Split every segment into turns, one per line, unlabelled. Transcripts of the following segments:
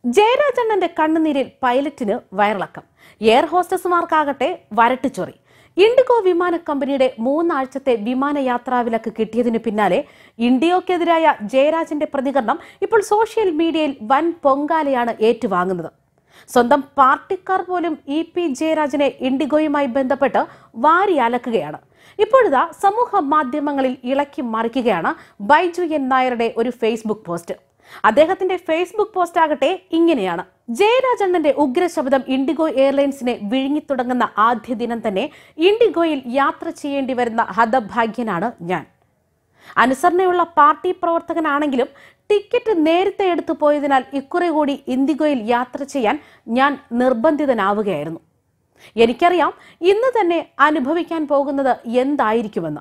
ജയരാജണ്ണന്റെ കണ്ണുനീരിൽ പൈലറ്റിന് വയറിളക്കം air ഹോസ്റ്റസുമാർക്കാകട്ടെ വരട്ടിച്ചൊറി IndiGo വിമാന കമ്പനിയുടെ മൂന്നാഴ്ചത്തെ വിമാനയാത്രാ വിലക്ക് കിട്ടിയതിനു പിന്നാലെ ഇന്ത്യക്കെതിരായ ജയരാജന്റെ പ്രതികരണം ഇപ്പോൾ സോഷ്യൽ മീഡിയയിൽ വൻ പൊങ്കാലയാണ് ഏറ്റുവാങ്ങുന്നത് സ്വന്തം പാർട്ടിക്കാർ പോലും ഇ പി ജയരാജനെ ഇൻഡിഗോയുമായി ബന്ധപ്പെട്ട് വാരി അലക്കുകയാണ് ഇപ്പോഴിതാ സമൂഹ മാധ്യമങ്ങളിൽ ഇളക്കി മറിക്കുകയാണ് ബൈജു എൻ നായരുടെ ഒരു ഫേസ്ബുക്ക് പോസ്റ്റ് അദ്ദേഹത്തിന്റെ ഫേസ്ബുക്ക് പോസ്റ്റ് ആകട്ടെ ഇങ്ങനെയാണ് ജയരാജണ്ണന്റെ ഉഗ്രശബ്ദം ഇൻഡിഗോ എയർലൈൻസിനെ വിഴുങ്ങിത്തുടങ്ങുന്ന ആദ്യ ദിനം തന്നെ ഇൻഡിഗോയിൽ യാത്ര ചെയ്യേണ്ടി വരുന്ന ഹതഭാഗ്യനാണ് ഞാൻ അനുസരണയുള്ള പാർട്ടി പ്രവർത്തകനാണെങ്കിലും ടിക്കറ്റ് നേരത്തെ എടുത്തു പോയതിനാൽ ഇക്കുറി കൂടി ഇൻഡിഗോയിൽ യാത്ര ചെയ്യാൻ ഞാൻ നിർബന്ധിതനാവുകയായിരുന്നു എനിക്കറിയാം ഇന്ന് തന്നെ അനുഭവിക്കാൻ പോകുന്നത് എന്തായിരിക്കുമെന്ന്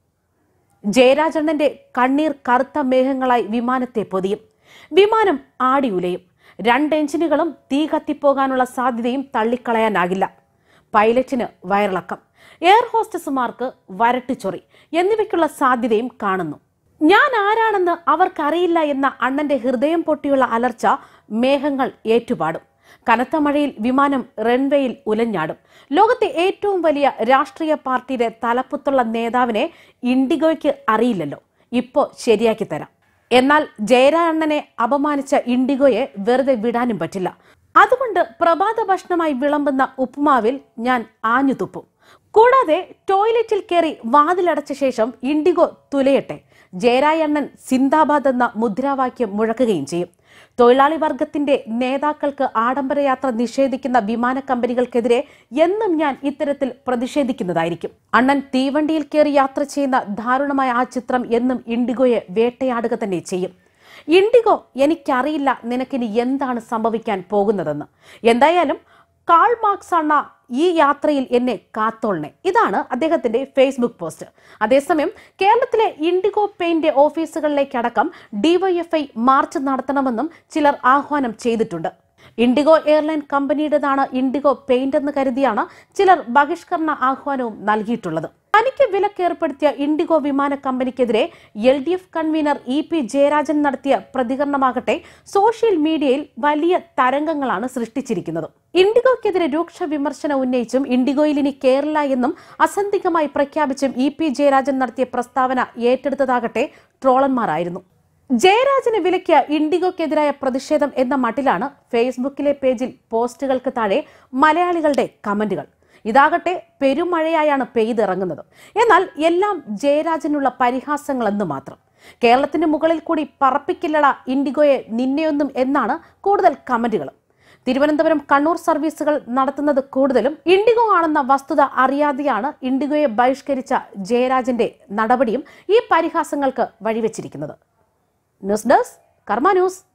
ജയരാജണ്ണന്റെ കണ്ണീർ കറുത്ത മേഘങ്ങളായി വിമാനത്തെ പൊതിയും വിമാനം ആടിയുലയും രണ്ട് എഞ്ചിനുകളും തീ കത്തിപ്പോകാനുള്ള സാധ്യതയും തള്ളിക്കളയാനാകില്ല പൈലറ്റിന് വയറിളക്കം എയർ ഹോസ്റ്റസുമാർക്ക് വരട്ടിച്ചൊറി എന്നിവയ്ക്കുള്ള സാധ്യതയും കാണുന്നു ഞാൻ ആരാണെന്ന് അവർക്കറിയില്ല എന്ന അണ്ണന്റെ ഹൃദയം പൊട്ടിയുള്ള അലർച്ച മേഘങ്ങൾ ഏറ്റുപാടും കനത്ത മഴയിൽ വിമാനം റൺവേയിൽ ഉലഞ്ഞാടും ലോകത്തെ ഏറ്റവും വലിയ രാഷ്ട്രീയ പാർട്ടിയുടെ തലപ്പത്തുള്ള നേതാവിനെ ഇൻഡിഗോയ്ക്ക് അറിയില്ലല്ലോ ഇപ്പോ ശരിയാക്കി തരാം എന്നാൽ ജയരാജണ്ണനെ അപമാനിച്ച ഇൻഡിഗോയെ വെറുതെ വിടാനും പറ്റില്ല അതുകൊണ്ട് പ്രഭാത ഭക്ഷണമായി വിളമ്പുന്ന ഉപ്പുമാവിൽ ഞാൻ ആഞ്ഞു തുപ്പും കൂടാതെ ടോയ്ലറ്റിൽ കയറി വാതിലടച്ച ശേഷം ഇൻഡിഗോ തുലയട്ടെ ജയരായണ്ണൻ സിന്ദാബാദ് എന്ന മുദ്രാവാക്യം മുഴക്കുകയും ചെയ്യും തൊഴിലാളി വർഗത്തിന്റെ നേതാക്കൾക്ക് ആഡംബര യാത്ര നിഷേധിക്കുന്ന വിമാന കമ്പനികൾക്കെതിരെ എന്നും ഞാൻ ഇത്തരത്തിൽ പ്രതിഷേധിക്കുന്നതായിരിക്കും അണ്ണൻ തീവണ്ടിയിൽ കയറി യാത്ര ചെയ്യുന്ന ദാരുണമായ ആ ചിത്രം എന്നും ഇൻഡിഗോയെ വേട്ടയാടുക തന്നെ ചെയ്യും ഇൻഡിഗോ എനിക്കറിയില്ല നിനക്കിനി എന്താണ് സംഭവിക്കാൻ പോകുന്നതെന്ന് എന്തായാലും കാൾ മാർക്സ് അണ്ണ ഈ യാത്രയിൽ എന്നെ കാത്തോളണേ ഇതാണ് അദ്ദേഹത്തിന്റെ ഫേസ്ബുക്ക് പോസ്റ്റ് അതേസമയം കേരളത്തിലെ ഇൻഡിഗോ പെയിന്റ് ഓഫീസുകളിലേക്കടക്കം ഡിവൈഎഫ്ഐ മാർച്ച് നടത്തണമെന്നും ചിലർ ആഹ്വാനം ചെയ്തിട്ടുണ്ട് ഇൻഡിഗോ എയർലൈൻ കമ്പനിയുടേതാണ് ഇൻഡിഗോ പെയിന്റ് എന്ന് കരുതിയാണ് ചിലർ ബഹിഷ്കരണ ആഹ്വാനവും നൽകിയിട്ടുള്ളത് തനിക്ക് വിലക്കേർപ്പെടുത്തിയ ഇൻഡിഗോ വിമാന കമ്പനിക്കെതിരെ എൽ ഡി എഫ് കൺവീനർ ഇ പി ജയരാജൻ നടത്തിയ പ്രതികരണമാകട്ടെ സോഷ്യൽ മീഡിയയിൽ വലിയ തരംഗങ്ങളാണ് സൃഷ്ടിച്ചിരിക്കുന്നത് ഇൻഡിഗോയ്ക്കെതിരെ രൂക്ഷ വിമർശനം ഉന്നയിച്ചും ഇൻഡിഗോയിൽ ഇനി കേരള എന്നും അസന്ധികമായി പ്രഖ്യാപിച്ചും ഇ പി ജയരാജൻ നടത്തിയ പ്രസ്താവന ഏറ്റെടുത്തതാകട്ടെ ട്രോളന്മാരായിരുന്നു ജയരാജന് വിലക്കിയ ഇൻഡിഗോക്കെതിരായ പ്രതിഷേധം എന്ന മട്ടിലാണ് ഫേസ്ബുക്കിലെ പേജിൽ പോസ്റ്റുകൾക്ക് താഴെ മലയാളികളുടെ കമന്റുകൾ ഇതാകട്ടെ പെരുമഴയായാണ് പെയ്തിറങ്ങുന്നത് എന്നാൽ എല്ലാം ജയരാജനുള്ള പരിഹാസങ്ങളെന്ന് മാത്രം കേരളത്തിന് മുകളിൽ കൂടി പറപ്പിക്കില്ലട ഇൻഡിഗോയെ നിന്നെയൊന്നും എന്നാണ് കൂടുതൽ കമന്റുകളും തിരുവനന്തപുരം കണ്ണൂർ സർവീസുകൾ നടത്തുന്നത് കൂടുതലും ഇൻഡിഗോ ആണെന്ന വസ്തുത അറിയാതെയാണ് ഇൻഡിഗോയെ ബഹിഷ്കരിച്ച ജയരാജന്റെ നടപടിയും ഈ പരിഹാസങ്ങൾക്ക് വഴിവെച്ചിരിക്കുന്നത് ന്യൂസ് ഡെസ്ക് കർമ്മ ന്യൂസ്